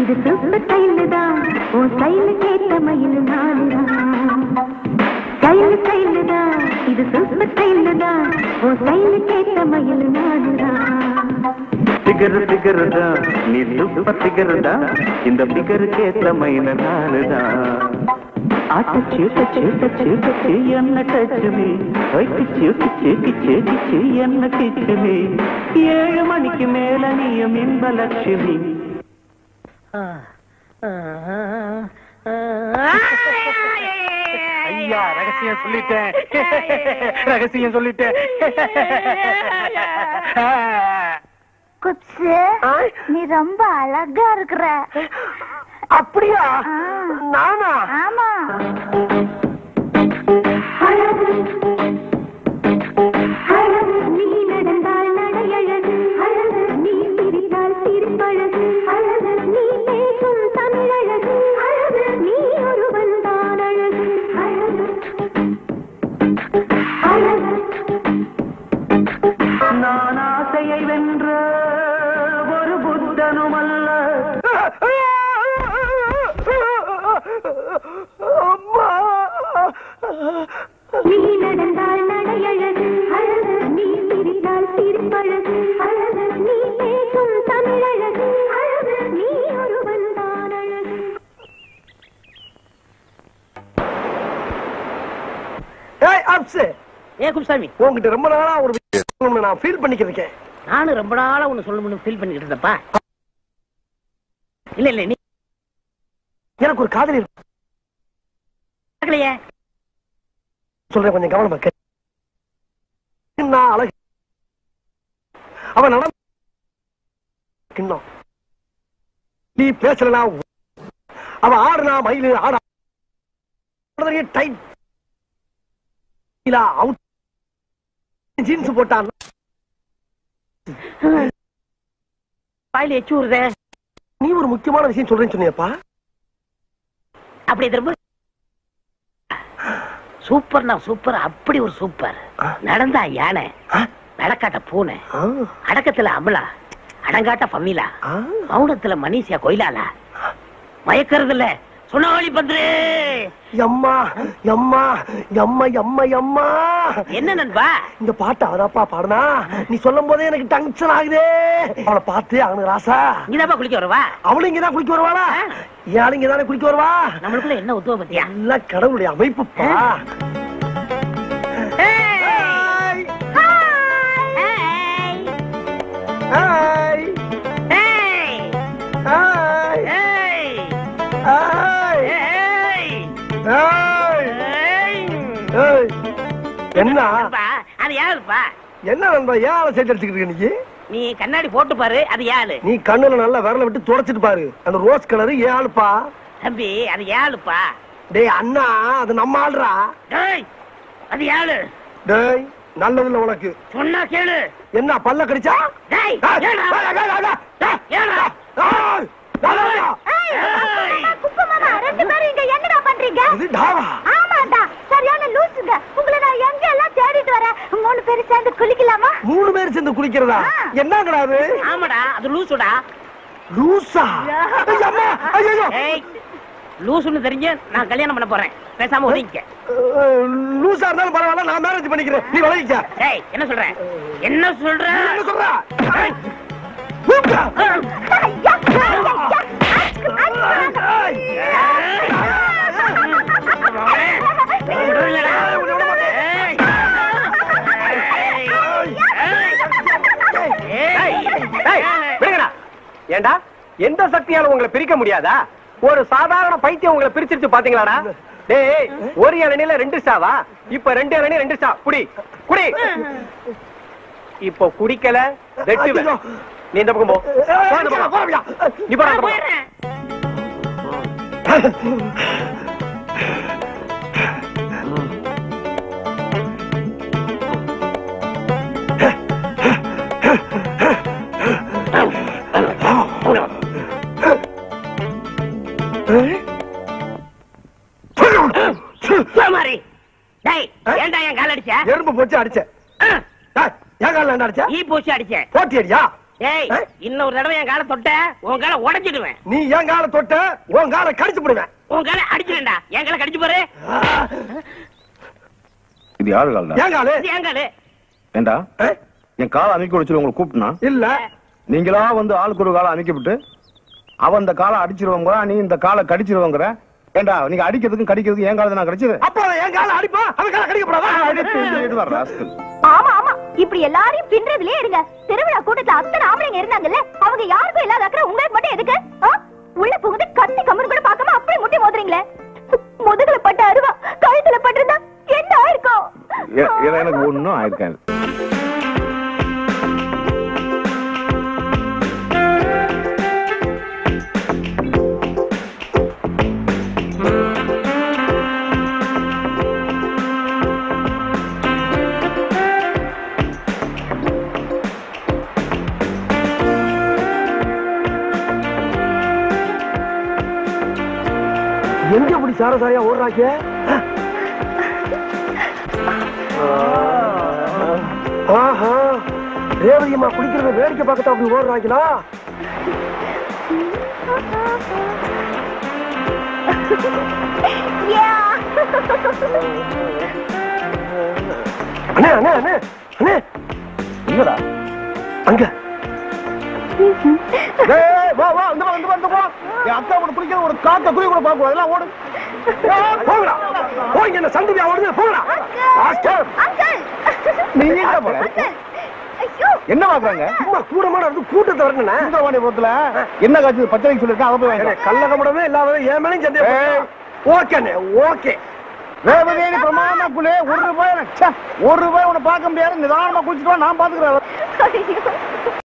இது super style தான் உன் ஸ்டைலுக்கு ஏத்த மயில் நானுதான் ஸ்டைல் ஸ்டைல் தான் இது சூப்பர் ஸ்டைல் தான் உன் ஸ்டைலுக்கு ஏத்த மயில் நானுதான் பிகர் பிகர் தான் நீ சூப்பர் பிகர் தான் இந்த பிகருக்கு ஏத்த மைன நானுதான் ஆட்டச்சு டச்சு டச்சு டச்சு என்ன டச்சு நீ கிச்சு கிச்சு கிச்சு கிச்சு என்ன கிச்சு நீ ஏழு மணிக்கு மேல நீயும் இன்ப லட்சுமி ஐயா ரகசியம் சொல்லிட்டேன் ரகசியம் சொல்லிட்டேன் குப்ஸு நீ ரொம்ப அழகா இருக்கிற அப்படியா ஆ. நானா ஆமா நீ நடந்தால் நடையழகு அழகு நீ சிரித்தால் சிரிப்பழகு அழகு நீ பேசும் தமிழழகு அழகு நீ ஒருவன் தான் அழகு அழகு அழகு நான் ஆசையை வென்ற ஒரு புத்தனும் அல்ல நீ நடந்தால் நடையழகு அழகு நீ சிரித்தால் சிரிப்பழகு அழகு நீ பேசும் தமிழழகு அழகு நீ ஒருவன் தான் அழகு ஏய் அப்ஸ் ஏ குப்சாமி உன்கிட்ட ரொம்ப நாளா ஒரு விஷயம் சொல்லணும்னு நான் ஃபீல் பண்ணிக்கிட்டு இருக்கேன் நானும் ரொம்ப நாளா ஒண்ணு சொல்லணும்னு ஃபீல் பண்ணிக்கிட்டு இருந்தப்பா இல்ல இல்ல நீ எனக்கு ஒரு காதலி இருக்கு. கேட்கலையே சொல்றேன் கொஞ்சம் கவனமா கேளு. நான் அழகு அவன் நடம் கிண்ணம் நீ பேசலனா அவ ஆடுனா மயிலு ஆடா டைட் அவுட் ஜீன்ஸ் போட்டான் வாயில எச்சு விடுதே நீ ஒரு முக்கியமான விஷயம் சொல்றேன்னு சொன்னியப்பா அப்படி திரும்ப சூப்பர்னா சூப்பர் அப்படி ஒரு சூப்பர் நடந்தா யானை நடக்காட்ட பூனை ஆ, அடக்கத்துல அமலா அடங்காட்ட பம்மிலா ஆ. மௌனத்துல மணிஷியா கொயிலாலா மயக்கிறது இல்ல சுனாவளி பண்றே எம்மா எம்மா எம்மா எம்மா எம்மா என்ன நண்பா இந்த பாட்டு அவதாப்பா பாடுனா நீ சொல்லும் போதே எனக்கு டென்ஷன் ஆகுதே அவளை பார்த்து அவனுக்கு ராசா இங்கதாப்பா குளிக்க வரவா அவளும் இங்கதான் குளிக்க வருவாளா ஏன் இங்கதானே குளிக்க வருவா நம்மளுக்குள்ள என்ன உத்துவ பத்தியா எல்லாம் கடவுளுடைய அமைப்புப்பா hi hi hi hi hi ஏய், என்ன அது யாருப்பா என்ன நண்பா ஏன் ஆளை சேர்த்து அடிச்சுக்கிட்டு இருக்க நீ நீ கண்ணாடி போட்டு பாரு அது யாரு நீ கண்ணுல நல்லா விரல விட்டு துடைச்சிட்டு பாரு அந்த ரோஸ் கலரு ஏன் ஆளுப்பா தம்பி அது யாருப்பா டேய் அண்ணா அது நம்ம ஆளுடா டேய் அது யாரு டேய் நல்லதில்ல உனக்கு சொன்னா கேளு என்ன பல்ல கடிச்சா டேய் ஏய், ஏடா. ஏய், ஏய், ஏய், ஏய், ஏடா. ஏய், நல்லதில்ல. ஏய். குப்பு மாமா ரெண்டு பேரும் இங்க என்னடா பண்றீங்க இது டாவா ஆமாண்டா சரியான லூசுங்க உங்களை நான் எங்க எல்லாம் தேடிட்டு வரேன் மூணு பேரும் சேர்ந்து குளிக்கலாமா மூணு பேர் சேர்ந்து குளிக்கிறதா என்னங்கடா அது ஆமாடா அது லூசுடா லூசா ஏய், அம்மா ஐயோ ஏய் லூசுன்னு தெரிஞ்சு நான் கல்யாணம் பண்ண போறேன் பேசாம ஒதுங்கிக்க லூசா இருந்தாலும் பரவாயில்ல நான் மேரேஜ் பண்ணிக்கிறேன் நீ விளைவிக்க ஏய் என்ன சொல்ற என்ன சொல்ற என்ன சொல்ற ஏய், கூப்பிட்டா. ஐயா, ஐயா, ஐயா. ஏய், விடுறீங்களா? ஏய். ஏய். ஏய். விடுங்கடா ஏண்டா எந்த சக்தியால உங்களை பிரிக்க முடியாதா ஒரு சாதாரண பைத்தியம் உங்களை பிரிச்சிருச்சு பாத்தீங்களாடா டேய் ஒரு இளநில ரெண்டு ஸ்டாவா இப்ப ரெண்டு இளநீ ரெண்டு ஸ்டா குடி குடி இப்போ குடிக்கல வெட்டுவேன் ஐயோ. நீ இந்த பக்கம் போ போ இந்த பக்கம். போறியா? நீ போடா இந்த பக்கம். போயிடுறேன். சோமாரி. டேய் ஏன்டா என் கால் அடிச்ச எறும்பு போச்சு அடிச்சேன் ஆ, ஏய், ஏன் காலில் என்ன அடிச்ச ஈ பூச்சி அடிச்சேன் போட்டி அடியா ஏய் இன்னொரு தடவை என் காலை தொட்ட உன் காலை உடைச்சிடுவேன் நீ என் காலை தொட்ட உன் காலை கடிச்சு போடுவேன் உன் காலை அடிச்சிடுண்டா என் காலை கடிச்சு பாரு இது யாரு கால்டா என் காலு இது என் காலு ஏண்டா ஆ? என் காலை அமைக்க வச்சு உங்களை கூப்பிட்டுனா இல்ல நீங்களா வந்து ஆளுக்கு ஒரு காலை அமைக்க விட்டு அவன் இந்த காலை அடிச்சிருவாங்க நீ இந்த காலை கடிச்சிருவாங்கிற ஏண்டா நீங்க அடிக்கிறதுக்கும் கடிக்கிறதுக்கும் என் காலை நான் கடிச்சது அப்ப என் காலை அடிப்பா அவன் காலை கடிக்கப்படாதா ஆமா ஆமா இப்படி எல்லாரையும் பின்றதுலயே இருங்க திருவிழா கூட்டத்துல அத்தனை ஆம்பளைங்க இருந்தாங்கல்ல அவங்க யாருக்கும் இல்லாத அக்கறை உங்களுக்கு மட்டும் எதுக்கு ஆ? உள்ள புகுந்து கத்தி கம்மன் கூட பார்க்காம அப்படியே முட்டி மோதுறீங்களே முதுகுல பட்ட அருவா கழுத்துல பட்டிருந்தா என்ன ஆயிருக்கும் எனக்கு ஒண்ணும் ஆயிருக்காது எங்க இப்படி சார சாரியா ஓடுறாங்க ஆஹா ரேவதி அம்மா குடிக்கிறத வேடிக்கை பார்க்கத்தான் அப்படி ஓடுறாங்களா அண்ணே அண்ணே அண்ணே அண்ணே இல்லடா அங்க டேய், வா வா இந்த பக்கம், இந்த பக்கம், இந்த பக்கம். என் அக்கா கூட பிடிக்கிற ஒரு காத்த குழி கூட பார்க்க கூடாது எல்லாம் ஓடு போங்கடா போங்க என்ன சந்ததியா ஓடுங்க போங்கடா ஆஸ்டர் நீ எங்க போற என்ன பாக்குறாங்க சும்மா கூடமான இருந்து கூட்டத்தை வரணுண்ணே சுந்தரவாணிபுரத்துல என்ன காய்ச்சல் பச்சளைக்கு சொல்லிருக்கேன் அதை போய் வாங்கிக்கோ. கள்ளகமடமே இல்லாத என் மேலும் சந்தேகம் ஓகேண்ணே ஓகே ரேவதி பிரமாணமா குளே ஒரு ரூபாய் எனக்கு- ச்சே, ஒரு ரூபாய் உன்னை பார்க்க முடியாது நிதானமா குளிச்சுட்டு வா, நான் பாத்துக்கிறேன்